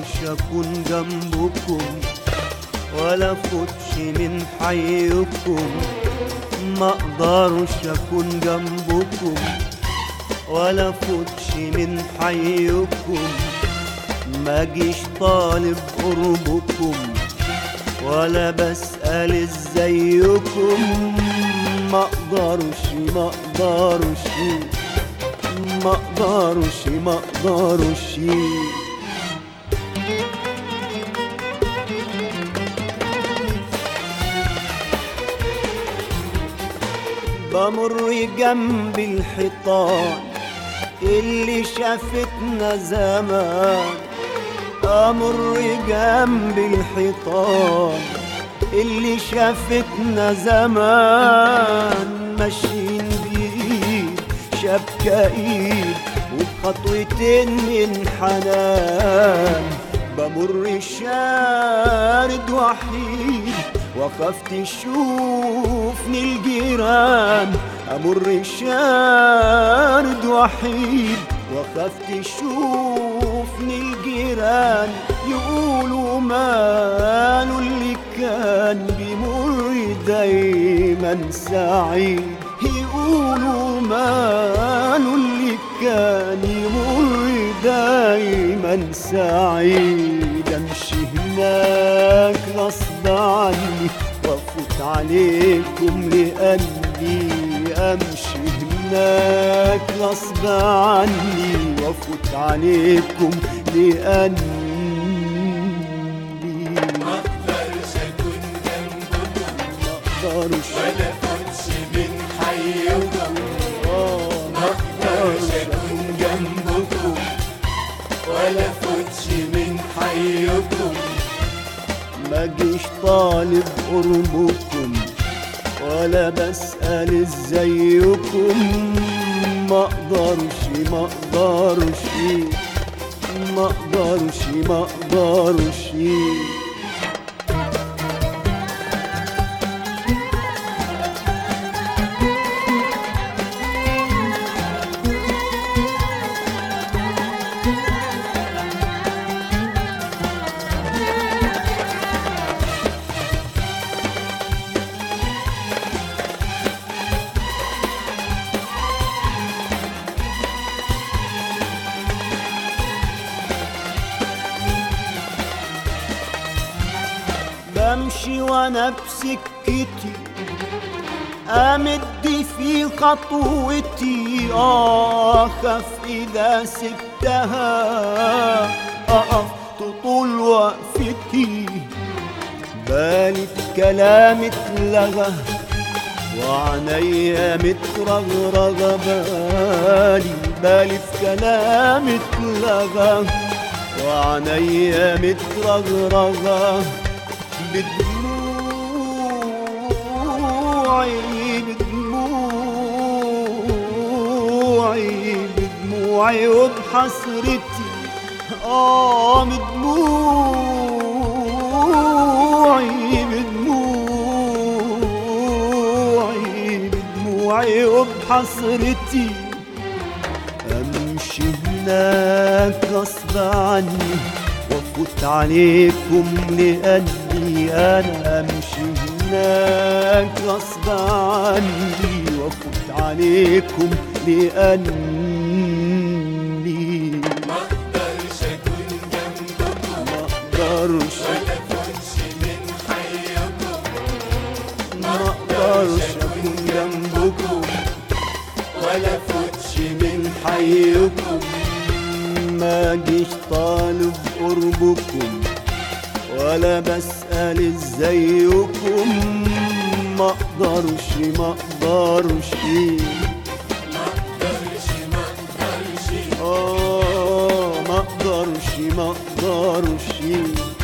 اقدرش اكون جنبكم ولا افوتش من حيكم ما اقدرش اكون جنبكم ولا افوتش من حيكم ما اجيش طالب قربكم ولا بسأل ازيكم ما اقدرش ما اقدرش ما اقدرش ما اقدرش بمر جنب الحيطان اللي شافتنا زمان امر جنب الحيطان اللي شافتنا زمان ماشيين بايد شبكة ايد وبخطوتين من حنان بمر شارد وحيد وقف تشوفني الجيران امر شارد وحيد وقف تشوفني الجيران يقولوا ماله اللي كان بيمر دايما سعيد يقولوا ماله اللي كان يمر دايما سعيد امشي هناك غصب عني وافوت عليكم لاني امشي هناك غصب عني وافوت عليكم لاني ما اقدرش اكون جنبكم ما اقدرش ولا افوتش من حيكم آه، ما اقدرش اكون جنبكم ولا افوتش من حيكم ما جيش طالب قربكم ولا بسأل ازيكم ما اقدرش ما اقدرش ما اقدرش ما اقدرش بمشي وانا بسكتي امد في خطوتي اه خاف اذا سبتها اقف طول وقفتي بالي بكلام اتلغى وعنيا مترغرغة بالي بالي في كلام اتلغى وعنيا مترغرغة بدموعي بدموعي بدموعي وبحسرتي اه بدموعي بدموعي بدموعي وبحسرتي امشي هناك غصب عني وافوت عليكم لاني انا امشي هناك غصب عني وافوت عليكم لاني ما اقدرش اكون جنبكم ما اقدرش ولا افوتش من حيكم ما اقدرش اكون جنبكم ولا افوتش من حيكم ما جيش طالب قربكم ولا بسأل ازيكم ما اقدرش ما اقدرش ما اقدرش ما اقدرش اه ما اقدرش ما اقدرش